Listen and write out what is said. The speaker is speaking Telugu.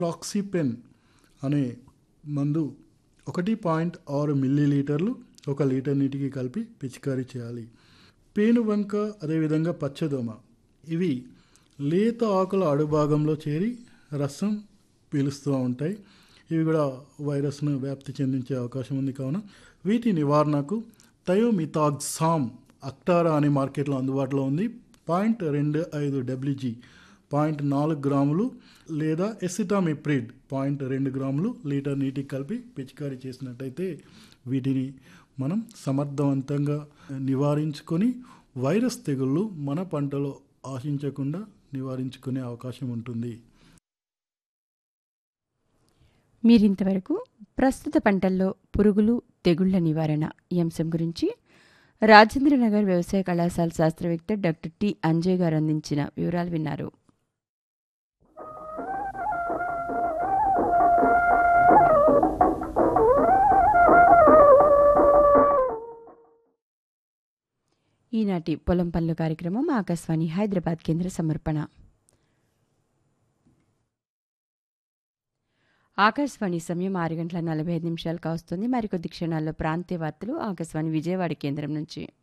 ఫ్లాక్సిపెన్ అనే మందు ఒకటి పాయింట్ ఆరు మిల్లీ లీటర్లు ఒక లీటర్ నీటికి కలిపి పిచికారీ చేయాలి పేనుబంక అదేవిధంగా పచ్చదోమ ఇవి లేత ఆకుల అడుభాగంలో చేరి రసం పీలుస్తూ ఉంటాయి ఇవి కూడా వైరస్ను వ్యాప్తి చెందించే అవకాశం ఉంది కావున వీటి నివారణకు థయోమితాగ్సామ్ అక్టారా అనే మార్కెట్లో అందుబాటులో ఉంది పాయింట్ రెండు ఐదు డబ్ల్యూజీ పాయింట్ నాలుగు గ్రాములు లేదా ఎసిటామిప్రిడ్ పాయింట్ రెండు గ్రాములు లీటర్ నీటికి కలిపి పిచికారీ చేసినట్టయితే వీటిని మనం సమర్థవంతంగా నివారించుకొని వైరస్ తెగుళ్ళు మన పంటలో ఆశించకుండా నివారించుకునే అవకాశం ఉంటుంది మీరింతవరకు ప్రస్తుత పంటల్లో పురుగులు తెగుళ్ల నివారణ ఈ అంశం గురించి రాజేంద్రనగర్ వ్యవసాయ కళాశాల శాస్త్రవేత్త డాక్టర్ టి అంజయ్ గారు అందించిన వివరాలు విన్నారు ఈనాటి పొలం పనులు కార్యక్రమం ఆకాశవాణి హైదరాబాద్ కేంద్ర సమర్పణ ఆకాశవాణి సమయం ఆరు గంటల నలభై ఐదు నిమిషాలు కావస్తుంది మరికొద్ది క్షణాల్లో ప్రాంతీయ వార్తలు ఆకాశవాణి విజయవాడ కేంద్రం నుంచి